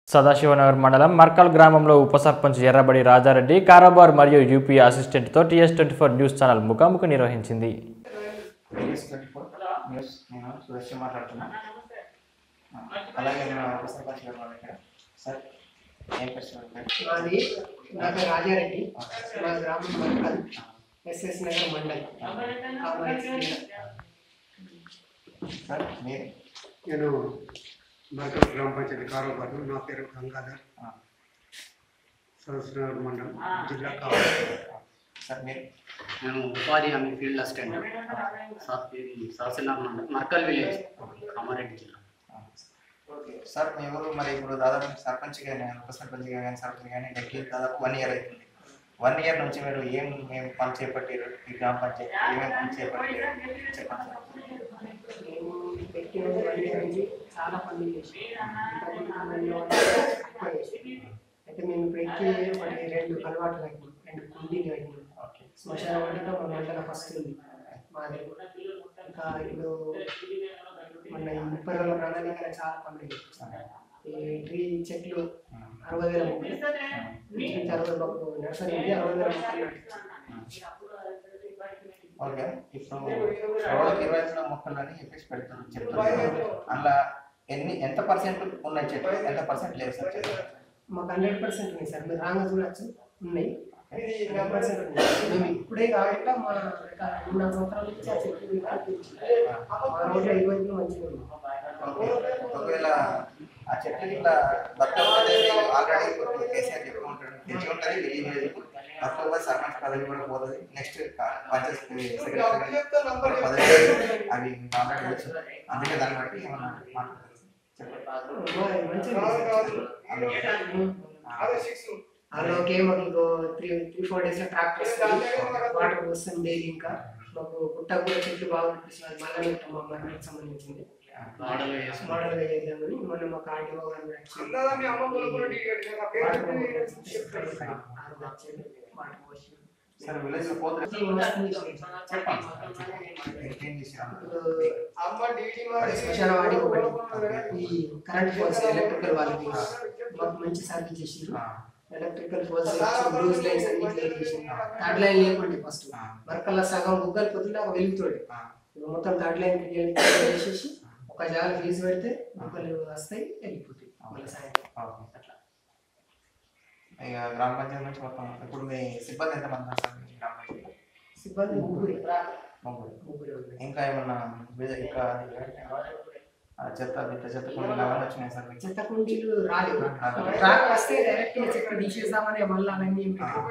సదాశివనగర్ మండలం మర్కల్ గ్రామంలో ఉప సర్పంచ్ ఎర్రబడి రాజారెడ్డి కారోబార్ మరియు యూపీ అసిస్టెంట్తో TS twenty four news channel ముఖాముఖి నిర్వహించింది న్యూస్ ట్వంటీ ఫోర్ న్యూస్ నేను సురేష్ మాట్లాడుతున్నా ఆ, అలాగే మన ఉప సర్పంచ్ గారు ఉన్నారు ఇక్కడ సార్ ఏం ప్రశ్న మాది నా పేరు రాజారెడ్డి మా గ్రామం మండల్ ఎస్ఎస్ నగర్ మండల్ కామారెడ్డి జిల్లా. సార్ మీరు నేను మరకల్ గ్రామ పంచాయతీ కారోబారు నా పేరు గంగాధర్ ఆ, సరస్వనగర్ మండలం జిల్లా కావాలి సార్ మీరు నేను ఉపాధి హామీ ఫీల్డ్ అసిస్టెంట్ సరసనార్ మండలం మర్కల్ విలేజ్ కామారెడ్డి జిల్లా ఆ, సార్ మీ ఊరు మరి ఇప్పుడు దాదాపు సర్పంచ్ కానీ ఉప సర్పంచ్ కానీ సర్పంచ్ కానీ డెక్కి దాదాపు వన్ ఇయర్ అవుతుంది వన్ ఇయర్ నుంచి మీరు ఏం ఏం పని చేపట్టారు ఈ గ్రామ పంచాయతీ ఏమేమి పని చేపట్టారు చెప్పండి సార్ మేము పెట్టిన వన్ ఇయర్ నుంచి చాలా పనులు చేసి అయితే మేము ఇప్పుడు ఎక్కి ఒకటి రెండు అలవాట్లు కట్టినాం రెండు కుండీలు కట్టినాం ఓకే శ్మశాన వాటిలో మా మండలం ఫస్ట్ ఉంది మాది ఇంకా ఇప్పుడు మన ఈ ముప్పై రోజుల ప్రణాళిక చాలా పనులు చేస్తాం ఈ ట్రీ చెట్లు అరవై వేల మొక్కలు నుంచి అరవై మొక్కలు నర్సరీ ఉంది అరవై వేల మొక్కలు నాటించాం. ఓకే ఇప్పుడు రోజుకి ఇరవై ఐదు మొక్కలు అని చెప్పేసి పెడుతున్నారు చెప్తున్నారు అందులో ఎన్ని ఎంత పర్సెంట్ ఉన్నాయి చెట్లు ఎంత పర్సెంట్ లేదు సార్ చెట్లు మాకు హండ్రెడ్ పర్సెంట్ ఉన్నాయి సార్ మీరు రాగా చూడొచ్చు ఉన్నాయి హండ్రెడ్ పర్సెంట్ ఉన్నాయి మేము ఇప్పుడే కాకుండా మా ఒక మూడు నాలుగు సంవత్సరాల నుంచి ఆ చెట్లు మీద మా రోడ్లో ఇరవై మంచిగా ఉంది ఓకే. ఒకవేళ ఆ చెట్లు ఇట్లా బతకపోతే ఆల్రెడీ కేసీఆర్ చెప్పి ఉంటాడు తెచ్చి ఉంటుంది తెలియలేదు బతకపోతే సర్పంచ్ పదవి కూడా పోతుంది నెక్స్ట్ పంచాయతీ సెక్రటరీ పదవి అవి ఆల్రెడీ తెలుసు అందుకే దాన్ని బట్టి ఏమన్నా మాట్లాడతారు చెప్పండి మా- మంచిగా ఉంది సార్. అందులోకి మాకు ఇంకో త్రీ త్రీ ఫోర్ డేస్ లో ట్రాక్టర్ వస్తుంది వాటర్ వస్తుంది డైలీ ఇంకా మాకు పుట్ట కూడా చెట్లు బాగా కనిపిస్తుంది మళ్ళీ మా మరణానికి సంబంధించింది మోడల్ వేసి మోడల్ గా చేద్దామని మొన్న మా కార్డియో గారు కూడా వచ్చి వాటర్ వచ్చి వాటర్ పోసి సార్ విలేజ్ లో పోతుంది చెప్పండి ఏం చేశారు ఇప్పుడు శ్మశాన వాటికి ఒకటి ఈ కరెంట్ పోల్స్ ఎలక్ట్రికల్ వాళ్ళకి మాకు మంచి సర్వీస్ చేసిండ్రు ఎలక్ట్రికల్ పోల్స్ బ్లూస్ లైన్స్ అన్ని క్లియర్ చేసిండ్రు థర్డ్ లైన్ లేకుండే ఫస్ట్ వర్కల్లా సగం బుగ్గలు పొద్దున ఒక వెలుగుతాడు ఇప్పుడు మొత్తం థర్డ్ లైన్ క్లియర్ చేసేసి ఒక జాగా ఫీజు పెడితే బుగ్గలు వస్తాయి వెళ్ళిపోతాయి మళ్ళీ సాయంత్రం అట్లా ఇక గ్రామ పంచాయతీ నుంచి మొత్తం ఇప్పుడు మీ సిబ్బంది ఎంత మంది ఉన్నారు సార్ మీ గ్రామ పంచాయతీ సిబ్బంది ముగ్గురు ముగ్గురు ముగ్గురు ఉన్నారు. ఇంకా ఏమన్నా వేరే- ఇంకా ఆ చెత్త బిత్త చెత్త కొన్ని అవన్నీ వచ్చినాయి సార్ మీకు చెత్త కుండీలు రాలేదు ట్రాక్ వస్తే డైరెక్ట్ చెత్త తీసేద్దామని మళ్ళీ అవన్నీ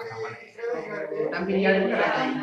డంపింగ్ యార్డ్ కూడా రాలేదు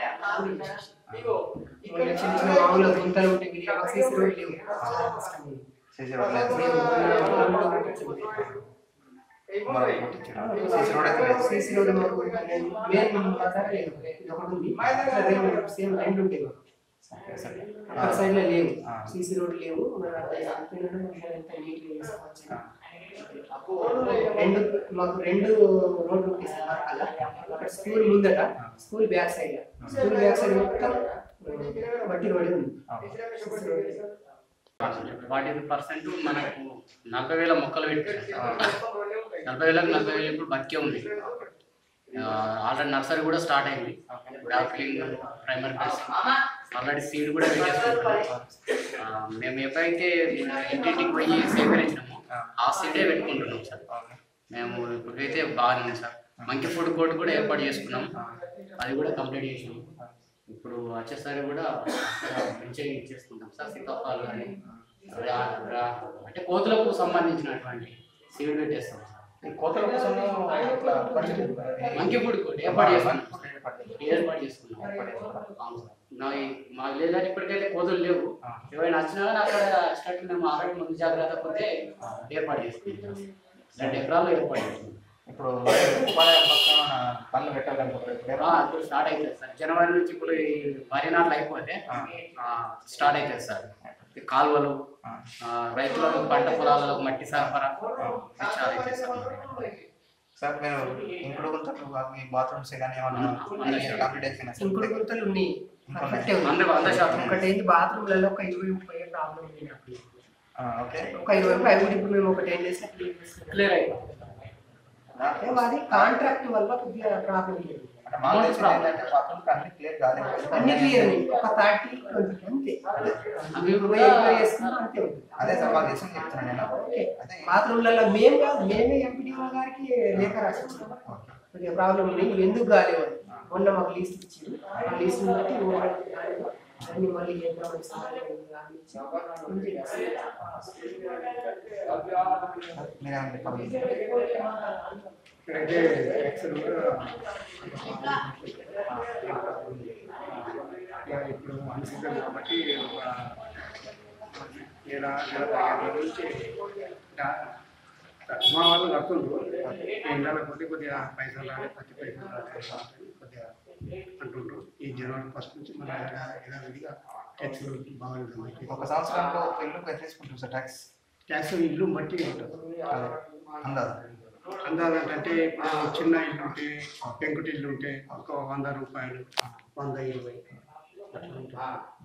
చిన్న చిన్న మామూలు గుంతలు ఉంటాయి మీరు ఎవరు చేసి రోడ్లు లేవు చాలా కష్టం ఉంది. సీసీ రోడ్ లేదు మేము ఊళ్ళో కట్టించాము. మరి కొట్టించారు. సీసీ రోడ్ అయితే లేదు సీసీ రోడ్డు మాకు మెయిన్ బజార్ లేదు ఇది ఒకటి ఉంది ఇట్లా రెండు సేమ్ రెండు ఉంటాయి మాకు ఓకే సార్. అక్కడ సైడ్ లో లేవు ఆ. సీసీ రోడ్ లేవు మరి అక్కడ చెప్పినట్టు మనం ఎంత నీట్గా చేసుకోవచ్చు రెండు మాకు రెండు రోడ్లు ఉంటాయి సార్ అలా అక్కడ స్కూల్ ముందట school back side school back side మొత్తం ఆ, మట్టి రోడ్ ఉంది CC రోడ్. ఫార్టీ పర్సెంట్ మనకు నలభై వేల మొక్కలు పెట్టారు నలభై వేలకు నలభై వేలు ఇప్పుడు బతికే ఉంది ఆల్రెడీ నర్సరీ కూడా స్టార్ట్ అయింది డాఫ్లింగ్ ప్రైమరీ బెడ్సింగ్ ఆల్రెడీ సీడ్ కూడా పెట్టేసుకుంటున్నాం ఆ, మేము ఎప్పుడైతే ఇంటింటికి పోయి సేకరించినామో ఆ సీడే పెట్టుకుంటున్నాం సార్ మేము ఇప్పటికైతే బాగానే ఉంది సార్ మంకీ ఫుడ్ కోర్ట్ కూడా ఏర్పాటు చేసుకున్నాం అది కూడా కంప్లీట్ చేసినాం ఇప్పుడు వచ్చేసరి కూడా మంచిగా ఇచ్చేసుకుంటాం సార్ సీతాఫలాలు కానీ రా- రా- అంటే కోతులకు సంబంధించినటువంటి సీడ్ పెట్టేస్తాం సార్ ఈ కోతల కోసం ఇట్లా బడ్జెట్ మంకీ ఫుడ్ కోర్ట్ ఏర్పాటు చేసుకున్నాం ఏర్పాటు చేసుకున్నాం అవును సార్. నా ఈ- మా విలేజ్ లో ఇప్పటికైతే కోతులు లేవు ఏమైనా వచ్చినా కానీ అక్కడ స్టార్ట్ మేము ఆల్రెడీ ముందు జాగ్రత్త పోతే ఏర్పాటు చేసుకుంటాం రెండు ఎకరాలు ఏర్పాటు చేసుకుంటాం ఇప్పుడు ఉపాధి పక్కన పనులు పెట్టాలనుకుంటున్నారు ఆ, ఇప్పుడు స్టార్ట్ అవుతుంది సార్ జనవరి నుంచి ఇప్పుడు ఈ వరి నాట్లు అయిపోతే ఆ, స్టార్ట్ అవుతుంది సార్ ఈ కాలువలు ఆ, రైతులకు పంట పొలాలకు మట్టి సరఫరా ఇది చాలా అవుతుంది సార్ సార్ మీరు ఇంకుడు గుంతలు మీ బాత్రూమ్స్ కానీ ఏమన్నా కంప్లీట్ అయిపోయినా సార్ ఇంకుడు గుంతలు ఉన్నాయి పర్ఫెక్ట్ వంద వంద శాతం ఒకటి ఏంటి బాత్రూమ్లలో ఒక ఇరవై ముప్పై ప్రాబ్లం ఉంది నాకు ఆ, ఓకే ఒక ఐదు వరకు అవి కూడా ఇప్పుడు మేము ఒక టెన్ డేస్ క్లియర్ అయిపోయింది అంటే అది కాంట్రాక్ట్ వల్ల కొద్దిగా ప్రాబ్లం లేదు అంటే మాకు తెలిసింది ఏంటంటే పక్కనకి అన్ని క్లియర్ కాలేదు అన్ని క్లియర్ ఒక థర్టీ ట్వంటీ అంతే అవి మేము కూడా ఎంక్వైరీ చేసుకున్నాం అంతే ఉంటుంది అదే సార్ మాకు తెలిసింది చెప్తున్నాను నేను ఓకే అదే బాత్రూమ్లలో మేము కాదు మేమే ఎంపీడీఓ గారికి లేఖ రాసి ఇచ్చినాం కొద్దిగా ప్రాబ్లం ఉంది ఇవి ఎందుకు కాలేవు అని. మొన్న మాకు లీస్ట్ ఇచ్చారు ఆ లీస్ట్ బట్టి అన్ని మళ్ళీ చేద్దామని సార్ అని ఇచ్చి ఉంది. మీరేమైనా చెప్పాలి ఇక్కడైతే యాక్చువల్ కూడా ఇక ఇప్పుడు అన్ సీజన్ కాబట్టి ఒక నెల నెల పదిహేను రోజుల నుంచి డా- మా వాళ్ళు కడుతుండ్రు ఎండాల కొద్ది కొద్దిగా పైసలు రాలి పత్తి పైసలు రాలి కొద్దిగా అంటుండ్రు ఈ జనవరి ఫస్ట్ నుంచి మన యథావిధిగా ట్యాక్స్ బాగుంటుంది ఒక సంవత్సరంలో ఒక ఇల్లు ఎంత తీసుకుంటారు సార్ ట్యాక్స్ ట్యాక్స్ ఇల్లు బట్టి ఉంటుంది అందాజు అందాలంటే ఇప్పుడు చిన్న ఇల్లు ఉంటే పెంకుటి ఇల్లు ఉంటే ఒక వంద రూపాయలు వంద ఇరవై అట్లా ఉంటుంది.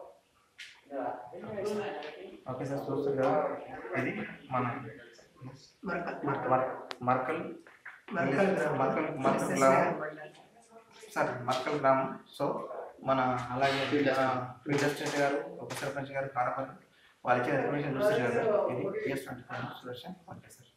ఓకే సార్ చూస్తారు కదా ఇది మన మరక- మర్- మర్కల్ మరకల్ గ్రామం. మర్కల్ మర్కల్ ఎస్ఎస్ గ్రామం గారి మండలం. సార్ మర్కల్ గ్రామం సో మన అలాగే ఫీల్డ్ అసిస్టెంట్ గారు ఉప సర్పంచ్ గారు కారపల్లి వాళ్ళు ఇచ్చిన ఇన్ఫర్మేషన్ చూస్తారు కదా ఇది PS twenty five Sudarshan okay sir